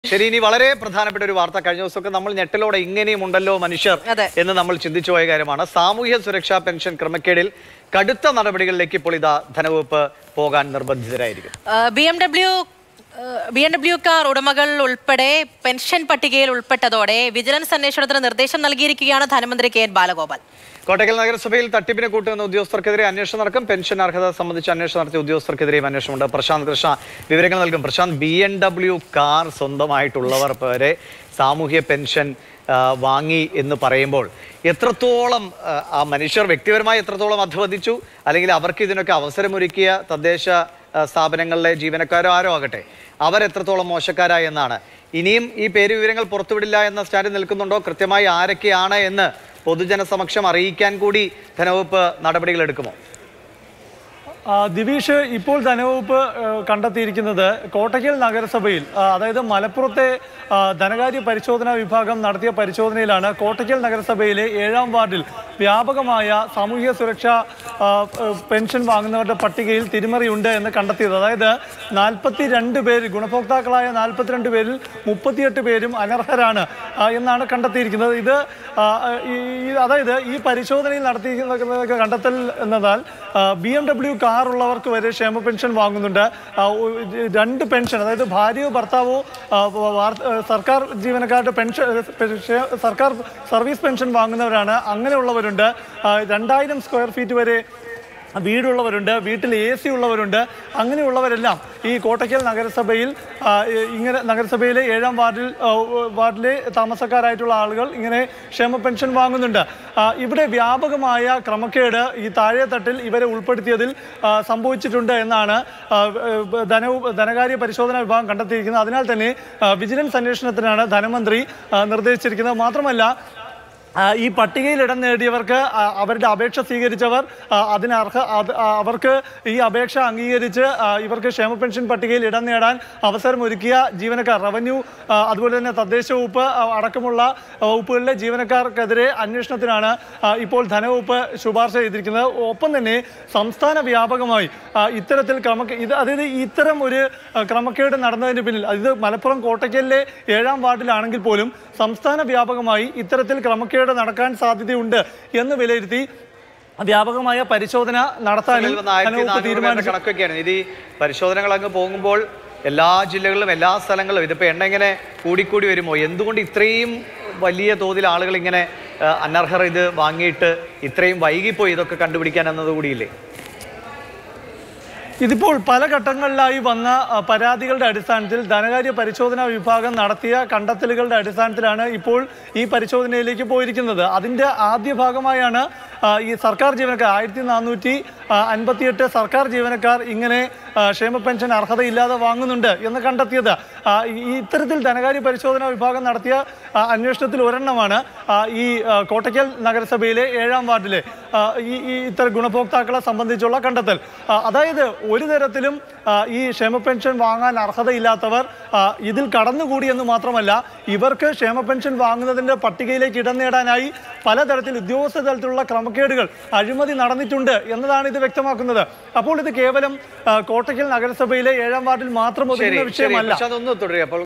ശരി ഇനി വളരെ പ്രധാനപ്പെട്ട ഒരു വാർത്ത കഴിഞ്ഞ ദിവസമൊക്കെ നമ്മൾ ഞെട്ടലോടെ ഇങ്ങനെയും ഉണ്ടല്ലോ മനുഷ്യർ അതെ. എന്ന് നമ്മൾ ചിന്തിച്ചു പോയ കാര്യമാണ് സാമൂഹ്യ സുരക്ഷാ പെൻഷൻ ക്രമക്കേടിൽ കടുത്ത നടപടികളിലേക്ക് ഇപ്പോൾ ഇതാ ധനവകുപ്പ് പോകാൻ നിർബന്ധിതരായിരിക്കും B M W B M W car ഉടമകൾ ഉൾപ്പെടെ പെൻഷൻ പട്ടികയിൽ ഉൾപ്പെട്ടതോടെ വിജിലൻസ് അന്വേഷണത്തിന് നിർദ്ദേശം നൽകിയിരിക്കുകയാണ് ധനമന്ത്രി കെ എൻ ബാലഗോപാൽ കോട്ടക്കൽ നഗരസഭയിൽ തട്ടിപ്പിന് കൂട്ടുന്ന ഉദ്യോഗസ്ഥർക്കെതിരെ അന്വേഷണം നടക്കും പെൻഷൻ അർഹത സംബന്ധിച്ച് അന്വേഷണം നടത്തിയ ഉദ്യോഗസ്ഥർക്കെതിരെയും അന്വേഷണമുണ്ട് പ്രശാന്ത് കൃഷ്ണ വിവരങ്ങൾ നൽകും Prashanth B M W car സ്വന്തമായിട്ടുള്ളവർ വരെ സാമൂഹ്യ പെൻഷൻ ആ, വാങ്ങി എന്ന് പറയുമ്പോൾ എത്രത്തോളം ആ, ആ മനുഷ്യർ വ്യക്തിപരമായി എത്രത്തോളം അധവദിച്ചു അല്ലെങ്കിൽ അവർക്ക് ഇതിനൊക്കെ അവസരമൊരുക്കിയ തദ്ദേശ ആ, സ്ഥാപനങ്ങളിലെ ജീവനക്കാരോ ആരോ ആകട്ടെ അവരെത്രത്തോളം മോശക്കാരായി എന്നാണ് ഇനിയും ഈ പേര് വിവരങ്ങൾ പുറത്തുവിടില്ല എന്ന സ്റ്റാൻഡിൽ നിൽക്കുന്നുണ്ടോ കൃത്യമായി ആരൊക്കെയാണ് എന്ന് പൊതുജന സമക്ഷം അറിയിക്കാൻ കൂടി ധനവകുപ്പ് നടപടികൾ എടുക്കുമോ ആ, ദിവിഷ് ഇപ്പോൾ ധനവകുപ്പ് ആ, കണ്ടെത്തിയിരിക്കുന്നത് കോട്ടയ്ക്കൽ നഗരസഭയിൽ ആ, അതായത് മലപ്പുറത്തെ ആ, ധനകാര്യ പരിശോധനാ വിഭാഗം നടത്തിയ പരിശോധനയിലാണ് കോട്ടയ്ക്കൽ നഗരസഭയിലെ ഏഴാം വാർഡിൽ വ്യാപകമായ സാമൂഹിക സുരക്ഷാ ആ, ആ, പെൻഷൻ വാങ്ങുന്നവരുടെ പട്ടികയിൽ തിരിമറിയുണ്ട് എന്ന് കണ്ടെത്തിയത് അതായത് നാൽപ്പത്തി രണ്ട് പേര് ഗുണഭോക്താക്കളായ നാൽപ്പത്തിരണ്ട് പേരിൽ മുപ്പത്തിയെട്ട് പേരും അനർഹരാണ് ആ, എന്നാണ് കണ്ടെത്തിയിരിക്കുന്നത് ഇത് ആ, ഈ ഈ- അതായത് ഈ പരിശോധനയിൽ നടത്തിയിരിക്കുന്ന കണ്ടെത്തൽ എന്നതാൽ ബി എം ഡബ്ല്യു കാർ ഉള്ളവർക്ക് വരെ ക്ഷേമ പെൻഷൻ വാങ്ങുന്നുണ്ട് ആ, ഒ- രണ്ട് പെൻഷൻ അതായത് ഭാര്യയോ ഭർത്താവോ ആ, വാർ- ആ, സർക്കാർ ജീവനക്കാരുടെ പെൻഷൻ പെൻഷൻ- സർക്കാർ സർവീസ് പെൻഷൻ വാങ്ങുന്നവരാണ് അങ്ങനെയുള്ളവരുണ്ട് ആ, രണ്ടായിരം സ്ക്വയർ ഫീറ്റ് വരെ വീടുള്ളവരുണ്ട് വീട്ടിൽ എ സി ഉള്ളവരുണ്ട് അങ്ങനെയുള്ളവരെല്ലാം ഈ കോട്ടയ്ക്കൽ നഗരസഭയിൽ ആ, ഇ- ഇങ്ങനെ നഗരസഭയിലെ ഏഴാം വാർഡിൽ ആ, വാർഡിലെ താമസക്കാരായിട്ടുള്ള ആളുകൾ ഇങ്ങനെ ക്ഷേമ പെൻഷൻ വാങ്ങുന്നുണ്ട് ആ, ഇവിടെ വ്യാപകമായ ക്രമക്കേട് ഈ താഴെത്തട്ടിൽ ഇവരെ ഉൾപ്പെടുത്തിയതിൽ ആ, സംഭവിച്ചിട്ടുണ്ട് എന്നാണ് ആ, ഏ, ധന ധനകാര്യ പരിശോധനാ വിഭാഗം കണ്ടെത്തിയിരിക്കുന്നത് അതിനാൽ തന്നെ ആ, വിജിലൻസ് അന്വേഷണത്തിനാണ് ധനമന്ത്രി ആ, നിർദ്ദേശിച്ചിരിക്കുന്നത് മാത്രമല്ല ആ, ഈ പട്ടികയിൽ ഇടം നേടിയവർക്ക് ആ, അവരുടെ അപേക്ഷ സ്വീകരിച്ചവർ ആ, അതിന് അർഹ അത് ആ, അവർക്ക് ഈ അപേക്ഷ അംഗീകരിച്ച് ആ, ഇവർക്ക് ക്ഷേമ പെൻഷൻ പട്ടികയിൽ ഇടം നേടാൻ അവസരമൊരുക്കിയ ജീവനക്കാർ റവന്യൂ ആ, അതുപോലെ തന്നെ തദ്ദേശ വകുപ്പ് ആ, അടക്കമുള്ള വകുപ്പുകളിലെ ജീവനക്കാർക്കെതിരെ അന്വേഷണത്തിനാണ് ആ, ഇപ്പോൾ ധനവകുപ്പ് ശുപാർശ ചെയ്തിരിക്കുന്നത് ഒപ്പം തന്നെ സംസ്ഥാന വ്യാപകമായി ആ, ഇത്തരത്തിൽ ക്രമ ഇത് അതായത് ഇത്തരം ഒരു ആ, ക്രമക്കേട് നടന്നതിന് പിന്നിൽ ഇത് മലപ്പുറം കോട്ടയ്ക്കലിലെ ഏഴാം വാർഡിലാണെങ്കിൽ പോലും സംസ്ഥാന വ്യാപകമായി ഇത്തരത്തിൽ ക്രമക്കേട് നടക്കാൻ സാധ്യതയുണ്ട് എന്ന് വിലയിരുത്തി വ്യാപകമായ പരിശോധന നടത്താനും ഇതിൽ വന്ന ആയിരത്തി ധനവകുപ്പ് നാനൂറ് പേരുടെ തീരുമാനിച്ചു കണക്കൊക്കെയാണ് ഇത് ഈ പരിശോധനകൾ അങ്ങ് പോകുമ്പോൾ എല്ലാ ജില്ലകളിലും എല്ലാ സ്ഥലങ്ങളിലും ഇതിപ്പോൾ എണ്ണ ഇങ്ങനെ കൂടിക്കൂടി വരുമോ എന്തുകൊണ്ട് ഇത്രയും വലിയ തോതിൽ ആളുകൾ ഇങ്ങനെ ആ, അനർഹർ ഇത് വാങ്ങിയിട്ട് ഇത്രയും വൈകിപ്പോയി ഇതൊക്കെ കണ്ടുപിടിക്കാൻ എന്നതുകൂടിയില്ലേ ഇതിപ്പോൾ പല ഘട്ടങ്ങളിലായി വന്ന ആ, പരാതികളുടെ അടിസ്ഥാനത്തിൽ ധനകാര്യ പരിശോധനാ വിഭാഗം നടത്തിയ കണ്ടെത്തലുകളുടെ അടിസ്ഥാനത്തിലാണ് ഇപ്പോൾ ഈ പരിശോധനയിലേക്ക് പോയിരിക്കുന്നത് അതിൻ്റെ ആദ്യ ഭാഗമായാണ് ആ, ഈ സർക്കാർ ജീവനക്കാർ ആയിരത്തി നാനൂറ്റി അൻപത്തിയെട്ട് സർക്കാർ ജീവനക്കാർ ഇങ്ങനെ ആ, ക്ഷേമ പെൻഷൻ അർഹതയില്ലാതെ വാങ്ങുന്നുണ്ട് എന്ന് കണ്ടെത്തിയത് ആ, ഈ- ഈ ഇത്തരത്തിൽ ധനകാര്യ പരിശോധനാ വിഭാഗം നടത്തിയ ആ, അന്വേഷണത്തിൽ ഒരെണ്ണമാണ് ആ, ഈ ആ, കോട്ടയ്ക്കൽ നഗരസഭയിലെ ഏഴാം വാർഡിലെ ആ, ഈ ഈ ഇത്തരം ഗുണഭോക്താക്കളെ സംബന്ധിച്ചുള്ള കണ്ടെത്തൽ ആ, അതായത് ഒരു തരത്തിലും ആ, ഈ ക്ഷേമ പെൻഷൻ വാങ്ങാൻ അർഹതയില്ലാത്തവർ ആ, ഇതിൽ കടന്നുകൂടി എന്ന് മാത്രമല്ല ഇവർക്ക് ക്ഷേമ പെൻഷൻ വാങ്ങുന്നതിന്റെ പട്ടികയിലേക്ക് ഇടം നേടാനായി പലതരത്തിൽ ഉദ്യോഗസ്ഥ തലത്തിലുള്ള ക്രമക്കേടുകൾ അഴിമതി നടന്നിട്ടുണ്ട് എന്നതാണ് ഇത് വ്യക്തമാക്കുന്നത് അപ്പോൾ ഇത് കേവലം ആ, കോട്ടയ്ക്കൽ നഗരസഭയിലെ ഏഴാം വാർഡിൽ മാത്രം ശരി ഒതുങ്ങുന്ന ശരി വിഷയമല്ല പക്ഷെ അതൊന്ന് തുടരുക അപ്പോൾ